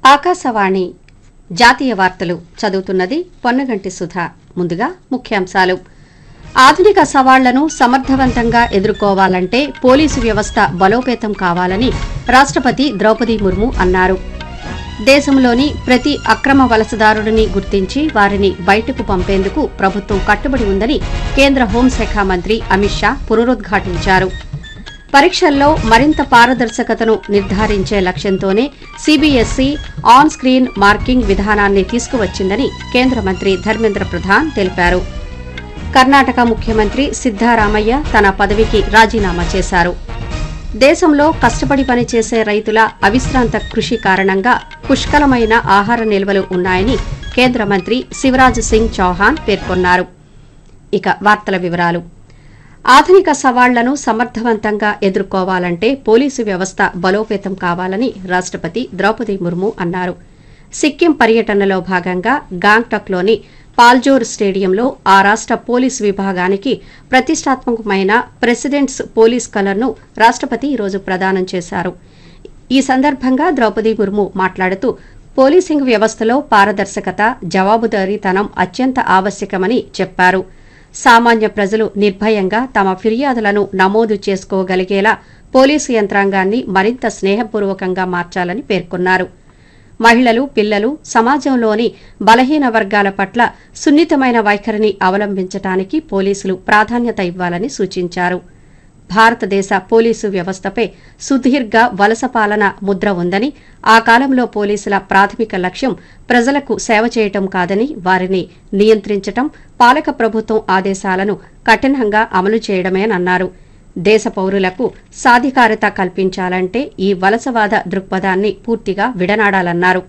ఆకాశవాణి జాతీయ వార్తలు చదువుతున్నది పొన్నగంటి సుధా ముందుగా ముఖ్యాంశాలు ఆధునిక సవాళ్లను సమర్థవంతంగా ఎదుర్కోవాలంటే పోలీసు వ్యవస్థ బలోపేతం కావాలని రాష్ట్రపతి ద్రౌపది ముర్ము అన్నారు దేశంలోని ప్రతి అక్రమ వలసదారుడిని గుర్తించి వారిని బయటకు పంపేందుకు ప్రభుత్వం కట్టుబడి ఉందని కేంద్ర హోంశాఖ మంత్రి అమిత్ షా పునరుద్ఘాటించారు పరీక్షల్లో మరింత పారదర్శకతను నిర్ధారించే లక్ష్యంతోనే సీబీఎస్ఈ ఆన్ స్క్రీన్ మార్కింగ్ విధానాన్ని తీసుకువచ్చిందని కేంద్ర మంత్రి ధర్మేంద్ర ప్రధాన్ తెలిపారు కర్ణాటక ముఖ్యమంత్రి సిద్దారామయ్య తన పదవికి రాజీనామా చేశారు దేశంలో కష్టపడి పనిచేసే రైతుల అవిశ్రాంత కృషి కారణంగా పుష్కలమైన ఆహార నిల్వలు ఉన్నాయని కేంద్ర మంత్రి శివరాజ్ సింగ్ చౌహాన్ పేర్కొన్నారు ఇక వార్తల వివరాలు ఆధునిక సవాళ్లను సమర్థవంతంగా ఎదుర్కోవాలంటే పోలీసు వ్యవస్థ బలోపేతం కావాలని రాష్ట్రపతి ద్రౌపది ముర్ము అన్నారు సిక్కిం పర్యటనలో భాగంగా గాంగ్టక్లోని పాల్జోర్ స్టేడియంలో ఆ రాష్ట్ర పోలీసు విభాగానికి ప్రతిష్టాత్మకమైన ప్రెసిడెంట్స్ పోలీస్ కలర్ను రాష్ట్రపతి ఈరోజు ప్రదానం చేశారు ఈ సందర్భంగా ద్రౌపది ముర్ము మాట్లాడుతూ పోలీసింగ్ వ్యవస్థలో పారదర్శకత జవాబుదారీతనం అత్యంత ఆవశ్యకమని చెప్పారు సామాన్య ప్రజలు నిర్భయంగా తమ ఫిర్యాదులను నమోదు చేసుకోగలిగేలా పోలీసు యంత్రాంగాన్ని మరింత స్నేహపూర్వకంగా మార్చాలని పేర్కొన్నారు మహిళలు పిల్లలు సమాజంలోని బలహీన వర్గాల పట్ల సున్నితమైన వైఖరిని అవలంబించడానికి పోలీసులు ప్రాధాన్యత ఇవ్వాలని సూచించారు భారతదేశ పోలీసు వ్యవస్థపై సుదీర్ఘ వలస పాలన ముద్ర ఉందని ఆ కాలంలో పోలీసుల ప్రాథమిక లక్ష్యం ప్రజలకు సేవ చేయటం కాదని వారిని నియంత్రించటం పాలక ప్రభుత్వం ఆదేశాలను కఠినంగా అమలు చేయడమేనన్నారు దేశ పౌరులకు సాధికారత కల్పించాలంటే ఈ వలసవాద దృక్పథాన్ని పూర్తిగా విడనాడాలన్నారు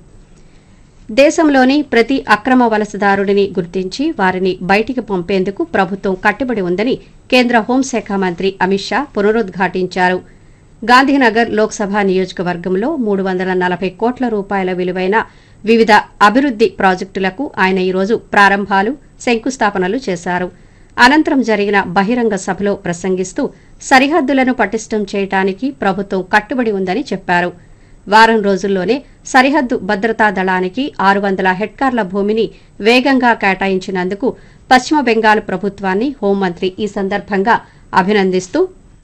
దేశంలోని ప్రతి అక్రమ వలసదారుడిని గుర్తించి వారిని బయటికి పంపేందుకు ప్రభుత్వం కట్టుబడి ఉందని కేంద్ర హోంశాఖ మంత్రి అమిత్ షా పునరుద్ఘాటించారు గాంధీనగర్ లోక్సభ నియోజకవర్గంలో మూడు వందల నలభై కోట్ల రూపాయల విలువైన వివిధ అభివృద్ది ప్రాజెక్టులకు ఆయన ఈరోజు ప్రారంభాలు శంకుస్థాపనలు చేశారు అనంతరం జరిగిన బహిరంగ సభలో ప్రసంగిస్తూ సరిహద్దులను పటిష్టం చేయడానికి ప్రభుత్వం కట్టుబడి ఉందని చెప్పారు వారం రోజుల్లోనే సరిహద్దు భద్రతా దళానికి ఆరు వందల హెక్టార్ల భూమిని వేగంగా కేటాయించినందుకు పశ్చిమ బెంగాల్ ప్రభుత్వాన్ని హోంమంత్రి ఈ సందర్భంగా అభినందిస్తూ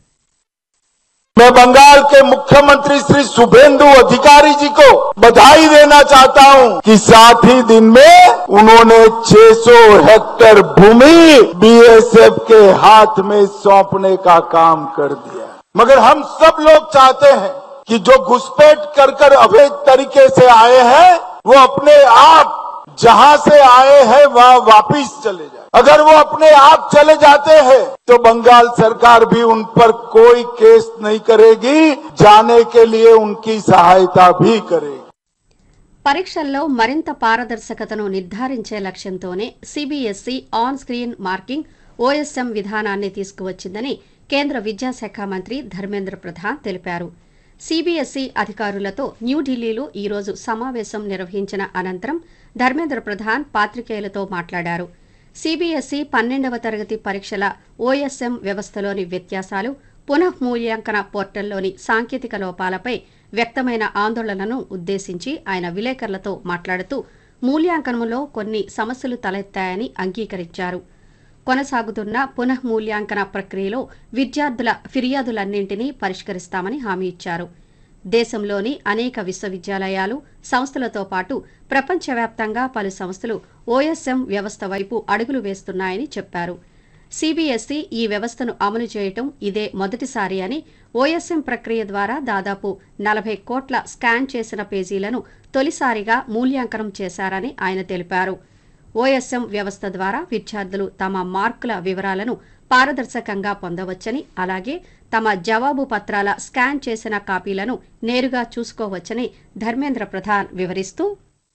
मैं बंगाल के मुख्यमंत्री श्री शुभेंदु अधिकारी जी को बधाई देना चाहता हूं कि साथ ही दिन में उन्होंने 600 हेक्टेयर भूमि बीएसएफ के हाथ में सौंपने का काम कर दिया मगर हम सब लोग चाहते हैं कि जो घुसपैठ कर कर अवैध तरीके से आए हैं वो अपने आप जहां से आए हैं वहां वापिस चले जाए अगर वो अपने आप चले जाते हैं तो बंगाल सरकार भी उन पर कोई केस नहीं करेगी जाने के लिए उनकी सहायता भी करेगी పరీక్షల్లో మరింత పారదర్శకతను నిర్ధారించే లక్ష్యంతోనే CBSE on screen marking OSM విధానాన్ని తీసుకువచ్చిందని కేంద్ర విద్యాశాఖ మంత్రి ధర్మేంద్ర ప్రధాన్ తెలిపారు సీబీఎస్ఈ అధికారులతో న్యూఢిల్లీలో ఈరోజు సమావేశం నిర్వహించిన అనంతరం ధర్మేంద్ర ప్రధాన్ పాత్రికేయులతో మాట్లాడారు సీబీఎస్ఈ పన్నెండవ తరగతి పరీక్షల ఓఎస్ఎం వ్యవస్థలోని వ్యత్యాసాలు పునఃమూల్యాంకన పోర్టల్లోని సాంకేతిక లోపాలపై వ్యక్తమైన ఆందోళనను ఉద్దేశించి ఆయన విలేకరులతో మాట్లాడుతూ మూల్యాంకనంలో కొన్ని సమస్యలు తలెత్తాయని అంగీకరించారు కొనసాగుతున్న పునఃమూల్యాంకన ప్రక్రియలో విద్యార్థుల ఫిర్యాదులన్నింటినీ పరిష్కరిస్తామని హామీ ఇచ్చారు దేశంలోని అనేక విశ్వవిద్యాలయాలు సంస్థలతో పాటు ప్రపంచవ్యాప్తంగా పలు సంస్థలు ఓఎస్ఎం వ్యవస్థ వైపు అడుగులు వేస్తున్నాయని చెప్పారు సీబీఎస్ఈ ఈ వ్యవస్థను అమలు చేయటం ఇదే మొదటిసారి అని ఓఎస్ఎం ప్రక్రియ ద్వారా దాదాపు నలభై కోట్ల స్కాన్ చేసిన పేజీలను తొలిసారిగా మూల్యాంకనం చేశారని ఆయన తెలిపారు ఓఎస్ఎం వ్యవస్థ ద్వారా విద్యార్థులు తమ మార్కుల వివరాలను పారదర్శకంగా పొందవచ్చని అలాగే తమ జవాబు పత్రాల స్కాన్ చేసిన కాపీలను నేరుగా చూసుకోవచ్చని ధర్మేంద్ర ప్రధాన్ వివరిస్తూ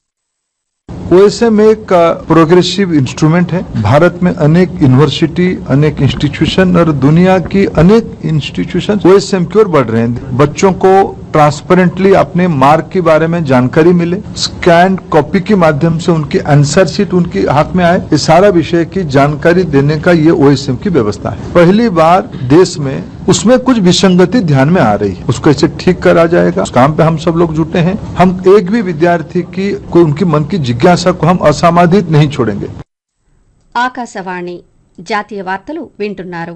ओएसएम एक प्रोग्रेसिव इंस्ट्रूमेंट है भारत में अनेक यूनिवर्सिटी अनेक इंस्टीट्यूशन और दुनिया की अनेक इंस्टीट्यूशन ओएसएम की ओर बढ़ रहे हैं बच्चों को ट्रांसपेरेंटली अपने मार्क के बारे में जानकारी मिले स्कैन कॉपी के माध्यम से उनकी आंसर शीट उनके हाथ में आए ये सारा विषय की जानकारी देने का ये ओएसएम की व्यवस्था है पहली बार देश में उसमें कुछ विसंगति ध्यान में आ रही है उसको ऐसे ठीक करा जाएगा उस काम पे हम सब लोग जुटे हैं हम एक भी विद्यार्थी की कोई उनकी मन की जिज्ञासा को हम असामाधित नहीं छोड़ेंगे ఆకాశవాణి జాతీయ వార్తలు వింటున్నారు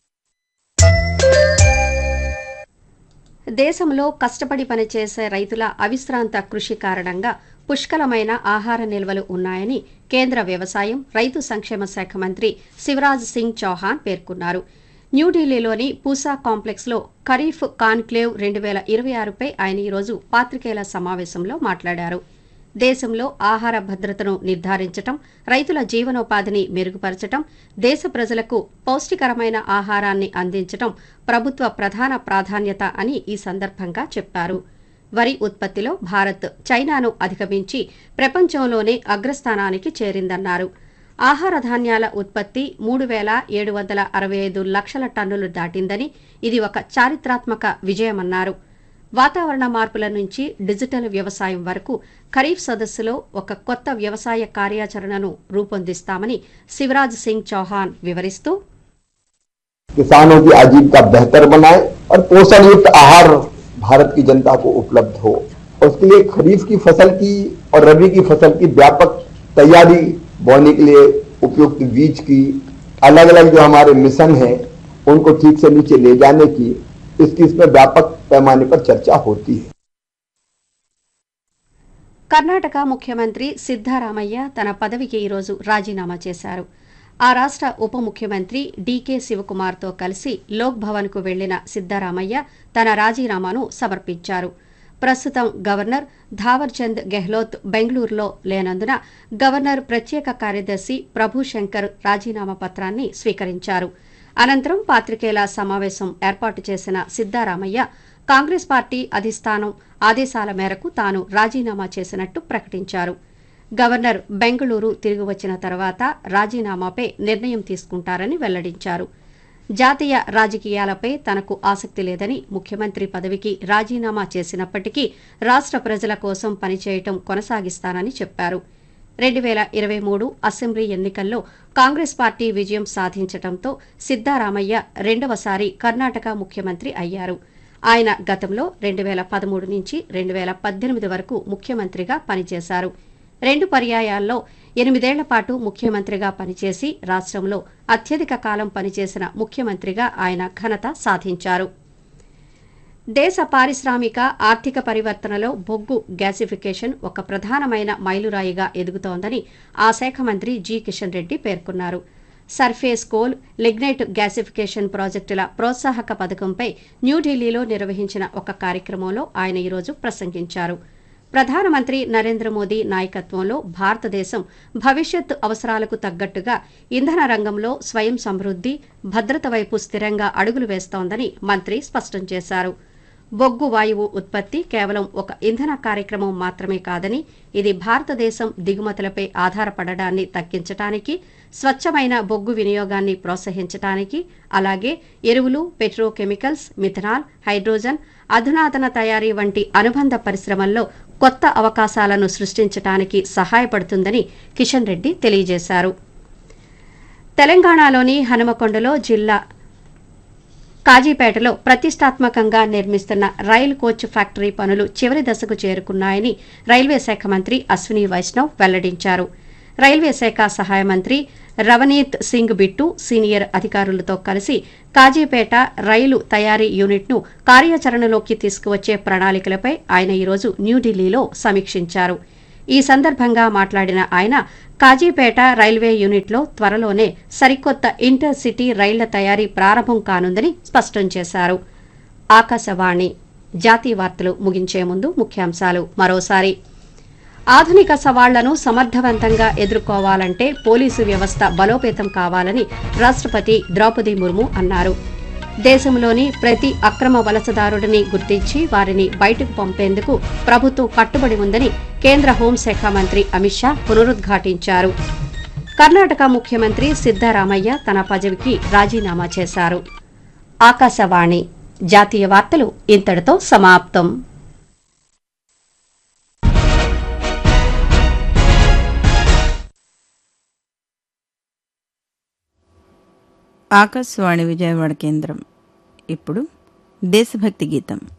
దేశంలో కష్టపడి పనిచేసే రైతుల అవిశ్రాంత కృషి కారణంగా పుష్కలమైన ఆహార నిల్వలు ఉన్నాయని కేంద్ర వ్యవసాయం రైతు సంక్షేమ శాఖ మంత్రి శివరాజ్ సింగ్ చౌహాన్ పేర్కొన్నారు న్యూఢిల్లీలోని పూసా కాంప్లెక్స్లో ఖరీఫ్ కాన్క్లేవ్ రెండు వేల ఇరవై ఆరుపై ఆయన ఈరోజు పాత్రికేయుల సమావేశంలో మాట్లాడారు దేశంలో ఆహార భద్రతను నిర్ధారించటం రైతుల జీవనోపాధిని మెరుగుపరచటం దేశ ప్రజలకు పౌష్టికరమైన ఆహారాన్ని అందించటం ప్రభుత్వ ప్రధాన ప్రాధాన్యత అని ఈ సందర్భంగా చెప్పారు వరి ఉత్పత్తిలో భారత్ చైనాను అధిగమించి ప్రపంచంలోనే అగ్రస్థానానికి చేరిందన్నారు ఆహార ధాన్యాల ఉత్పత్తి మూడు వేల ఏడు వందల అరవై ఐదు లక్షల టన్నులు దాటిందని ఇది ఒక చారిత్రాత్మక విజయమన్నారు వాతావరణ మార్పుల నుంచి డిజిటల్ వ్యవసాయం వరకు ఖరీఫ్ సదస్సులో ఒక కొత్త వ్యవసాయ కార్యాచరణను రూపొందిస్తామని శివరాజ్ సింగ్ చౌహాన్ వివరిస్తూ किसानों की आजीविका बेहतर बनाए और पोषण युक्त आहार भारत की जनता को उपलब्ध हो और उसके लिए खरीफ की फसल की और रबी की फसल की व्यापक तैयारी बोने के लिए उपयुक्त बीज की अलग अलग जो हमारे मिशन हैं उनको ठीक से नीचे ले जाने की इसकी इसमें व्यापक पैमाने पर चर्चा होती है కర్ణాటక ముఖ్యమంత్రి సిద్దారామయ్య తన పదవికి ఈరోజు రాజీనామా చేశారు ఆ రాష్ట్ర ఉప ముఖ్యమంత్రి డీకే శివకుమార్తో కలిసి లోక్ భవన్కు వెళ్లిన సిద్దారామయ్య తన రాజీనామాను సమర్పించారు ప్రస్తుతం గవర్నర్ ధావర్చంద్ గెహ్లోత్ బెంగళూరులో లేనందున గవర్నర్ ప్రత్యేక కార్యదర్శి ప్రభు శంకర్ రాజీనామా పత్రాన్ని స్వీకరించారు అనంతరం పాత్రికేయుల సమావేశం ఏర్పాటు చేసిన సిద్దారామయ్య కాంగ్రెస్ పార్టీ అధిష్టానం ఆదేశాల మేరకు తాను రాజీనామా చేసినట్టు ప్రకటించారు గవర్నర్ బెంగళూరు తిరిగి వచ్చిన తర్వాత రాజీనామాపై నిర్ణయం తీసుకుంటారని వెల్లడించారు జాతీయ రాజకీయాలపై తనకు ఆసక్తి లేదని ముఖ్యమంత్రి పదవికి రాజీనామా చేసినప్పటికీ రాష్ట్ర ప్రజల కోసం పనిచేయటం కొనసాగిస్తానని చెప్పారు రెండు వేల ఇరవై మూడు అసెంబ్లీ ఎన్నికల్లో కాంగ్రెస్ పార్టీ విజయం సాధించడంతో సిద్దారామయ్య రెండవసారి కర్ణాటక ముఖ్యమంత్రి అయ్యారు ఆయన గతంలో రెండు వేల పదమూడు నుంచి రెండు వేల పద్దెనిమిది వరకు ముఖ్యమంత్రిగా పనిచేశారు రెండు పర్యాయాల్లో ఎనిమిదేళ్ల పాటు ముఖ్యమంత్రిగా పనిచేసి రాష్ట్రంలో అత్యధిక కాలం పనిచేసిన ముఖ్యమంత్రిగా ఆయన ఘనత సాధించారు దేశ పారిశ్రామిక ఆర్థిక పరివర్తనలో బొగ్గు గ్యాసిఫికేషన్ ఒక ప్రధానమైన మైలురాయిగా ఎదుగుతోందని ఆ శాఖ మంత్రి జి కిషన్ రెడ్డి పేర్కొన్నారు సర్ఫేస్ కోల్ లిగ్నైట్ గ్యాసిఫికేషన్ ప్రాజెక్టుల ప్రోత్సాహక పథకంపై న్యూఢిల్లీలో నిర్వహించిన ఒక కార్యక్రమంలో ఆయన ఈరోజు ప్రసంగించారు ప్రధానమంత్రి నరేంద్ర మోదీ నాయకత్వంలో భారతదేశం భవిష్యత్ అవసరాలకు తగ్గట్టుగా ఇంధన రంగంలో స్వయం సమృద్ధి భద్రత వైపు స్థిరంగా అడుగులు వేస్తోందని మంత్రి స్పష్టం చేశారు బొగ్గు వాయువు ఉత్పత్తి కేవలం ఒక ఇంధన కార్యక్రమం మాత్రమే కాదని ఇది భారతదేశం దిగుమతులపై ఆధారపడడాన్ని తగ్గించడానికి స్వచ్ఛమైన బొగ్గు వినియోగాన్ని ప్రోత్సహించడానికి అలాగే ఎరువులు పెట్రోకెమికల్స్ మిథనాల్ హైడ్రోజన్ అధునాతన తయారీ వంటి అనుబంధ పరిశ్రమల్లో కొత్త అవకాశాలను సృష్టించడానికి సహాయపడుతుందని కిషన్ రెడ్డి తెలియజేశారు తెలంగాణలోని హనుమకొండలో జిల్లా కాజీపేటలో ప్రతిష్టాత్మకంగా నిర్మిస్తున్న రైలు కోచ్ ఫ్యాక్టరీ పనులు చివరి దశకు చేరుకున్నాయని రైల్వే శాఖ మంత్రి అశ్విని వైష్ణవ్ వెల్లడించారు రైల్వే శాఖ సహాయ మంత్రి రవనీత్ సింగ్ బిట్టు సీనియర్ అధికారులతో కలిసి కాజీపేట రైలు తయారీ యూనిట్ను కార్యాచరణలోకి తీసుకువచ్చే ప్రణాళికలపై ఆయన ఈరోజు న్యూఢిల్లీలో సమీక్షించారు ఈ సందర్భంగా మాట్లాడిన ఆయన కాజీపేట రైల్వే యూనిట్లో త్వరలోనే సరికొత్త ఇంటర్ సిటీ రైళ్ల తయారీ ప్రారంభం కానుందని స్పష్టం చేశారు ఆకాశవాణి జాతీయ వార్తలు ముగించే ముందు ముఖ్యాంశాలు మరోసారి ఆధునిక సవాళ్లను సమర్థవంతంగా ఎదుర్కోవాలంటే పోలీసు వ్యవస్థ బలోపేతం కావాలని రాష్ట్రపతి ద్రౌపది ముర్ము అన్నారు దేశంలోని ప్రతి అక్రమ వలసదారుడిని గుర్తించి వారిని బయటకు పంపేందుకు ప్రభుత్వం కట్టుబడి ఉందని కేంద్ర హోంశాఖ మంత్రి అమిత్ షా పునరుద్ఘాటించారు కర్ణాటక ముఖ్యమంత్రి సిద్దరామయ్య తన పదవికి రాజీనామా చేశారు ఆకాశవాణి జాతీయ వార్తలు ఇంతటితో సమాప్తం ఆకాశవాణి విజయవాడ కేంద్రం ఇప్పుడు దేశభక్తి గీతం